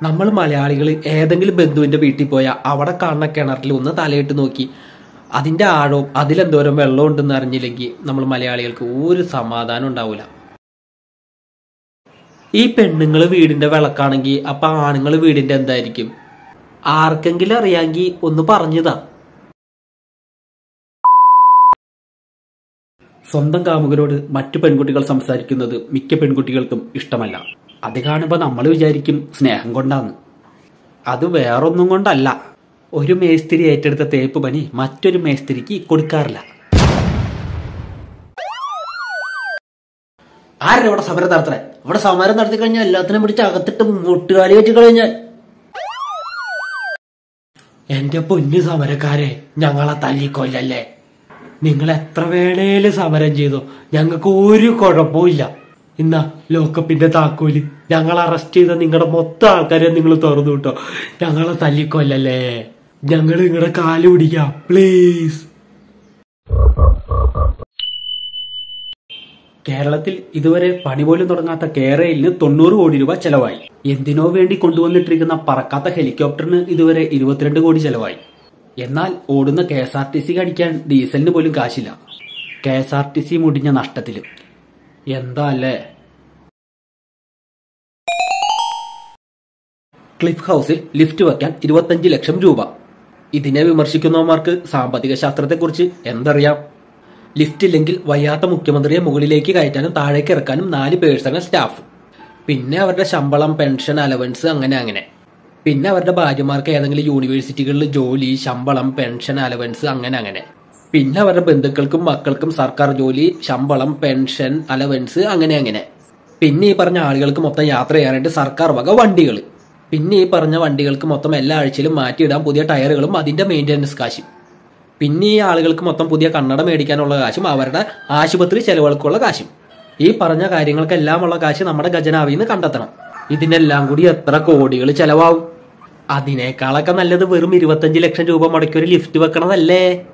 നമ്മൾ മലയാളികൾ ഏതെങ്കിലും ബന്ധുവിന്റെ വീട്ടിൽ പോയാൽ അവിടെ കാണുന്ന കിണറിൽ ഒന്ന് തലയിട്ട് നോക്കി അതിന്റെ ആഴവും അതിലെന്തോരം വെള്ളം ഉണ്ടെന്ന് അറിഞ്ഞില്ലെങ്കിൽ നമ്മൾ മലയാളികൾക്ക് ഒരു സമാധാനം ഉണ്ടാവില്ല ഈ പെണ്ണുങ്ങൾ വീടിന്റെ വിളക്കാണെങ്കിൽ അപ്പൊ ആണുങ്ങൾ വീടിന്റെ എന്തായിരിക്കും ആർക്കെങ്കിലും അറിയാമെങ്കിൽ ഒന്ന് പറഞ്ഞതാ സ്വന്തം കാമുകരോട് മറ്റു പെൺകുട്ടികൾ സംസാരിക്കുന്നത് മിക്ക പെൺകുട്ടികൾക്കും ഇഷ്ടമല്ല അത് കാണുമ്പോൾ നമ്മൾ വിചാരിക്കും സ്നേഹം കൊണ്ടാന്ന് അത് വേറൊന്നും കൊണ്ടല്ല ഒരു മേസ്തിരി ഏറ്റെടുത്ത തേപ്പ് പണി മറ്റൊരു മേസ്തിരിക്ക് കൊടുക്കാറില്ല ആരുടെ ഇവിടെ സമരം നടത്തണേ ഇവിടെ സമരം നടത്തി കഴിഞ്ഞാൽ എല്ലാത്തിനും പിടിച്ച് അകത്തിട്ട് മുട്ടുകാലി വെച്ച് കഴിഞ്ഞാൽ എന്റെ പൊന്നു സമരക്കാരെ ഞങ്ങളെ തല്ലിക്കൊല്ലല്ലേ നിങ്ങൾ എത്ര വേണേലും സമരം ചെയ്തോ ഞങ്ങൾക്ക് ഒരു കുഴപ്പമില്ല ഇന്നാ ലോക്കപ്പിന്റെ താക്കോല് ഞങ്ങൾ അറസ്റ്റ് ചെയ്ത നിങ്ങളുടെ മൊത്തം ആൾക്കാരെ നിങ്ങൾ തുറന്നു കിട്ടോ ഞങ്ങളെ തല്ലിക്കൊല്ലല്ലേ ഞങ്ങൾ നിങ്ങളുടെ കാല് പിടിക്കാം പ്ലീസ് കേരളത്തിൽ ഇതുവരെ പണി പോലും തുടങ്ങാത്ത കേരളിന് തൊണ്ണൂറ് കോടി രൂപ ചെലവായി എന്തിനോ വേണ്ടി കൊണ്ടുവന്നിട്ടിരിക്കുന്ന പറക്കാത്ത ഹെലികോപ്റ്ററിന് ഇതുവരെ ഇരുപത്തിരണ്ട് കോടി ചെലവായി എന്നാൽ ഓടുന്ന K S R T C അടിക്കാൻ ഡീസലിന് പോലും കാശില്ല K S R T C മുടിഞ്ഞ നഷ്ടത്തിലും എന്താ അല്ലേ ക്ലിഫ് ഹൗസിൽ ലിഫ്റ്റ് വെക്കാൻ ഇരുപത്തഞ്ച് ലക്ഷം രൂപ ഇതിനെ വിമർശിക്കുന്നവന്മാർക്ക് സാമ്പത്തിക ശാസ്ത്രത്തെക്കുറിച്ച് എന്തറിയാം ലിഫ്റ്റ് ഇല്ലെങ്കിൽ വയ്യാത്ത മുഖ്യമന്ത്രിയെ മുകളിലേക്ക് കയറ്റാനും താഴേക്ക് ഇറക്കാനും നാല് പേഴ്സണൽ സ്റ്റാഫ് പിന്നെ അവരുടെ ശമ്പളം പെൻഷൻ അലവൻസ് അങ്ങനെ അങ്ങനെ പിന്നെ അവരുടെ ഭാര്യമാർക്ക് ഏതെങ്കിലും യൂണിവേഴ്സിറ്റികളിൽ ജോലി ശമ്പളം പെൻഷൻ അലവൻസ് അങ്ങനെ അങ്ങനെ പിന്നെ അവരുടെ ബന്ധുക്കൾക്കും മക്കൾക്കും സർക്കാർ ജോലി ശമ്പളം പെൻഷൻ അലവൻസ് അങ്ങനെ അങ്ങനെ പിന്നെ ഈ പറഞ്ഞ ആളുകൾക്ക് മൊത്തം യാത്ര ചെയ്യാനായിട്ട് സർക്കാർ വക വണ്ടികൾ പിന്നെ ഈ പറഞ്ഞ വണ്ടികൾക്ക് മൊത്തം എല്ലാ ആഴ്ചയിലും മാറ്റിയിടാൻ പുതിയ ടയറുകളും അതിന്റെ മെയിൻ്റനൻസ് കാശും പിന്നെ ഈ ആളുകൾക്ക് മൊത്തം പുതിയ കണ്ണട മേടിക്കാനുള്ള കാശും അവരുടെ ആശുപത്രി ചെലവുകൾക്കുള്ള കാശും ഈ പറഞ്ഞ കാര്യങ്ങൾക്കെല്ലാമുള്ള കാശ് നമ്മുടെ ഖജനാവിൽ നിന്ന് കണ്ടെത്തണം ഇതിനെല്ലാം കൂടി എത്ര കോടികൾ ചെലവാകും അതിനേക്കാളൊക്കെ നല്ലത് വെറും ഇരുപത്തഞ്ച് ലക്ഷം രൂപ മുടക്കി ഒരു ലിഫ്റ്റ് വെക്കണതല്ലേ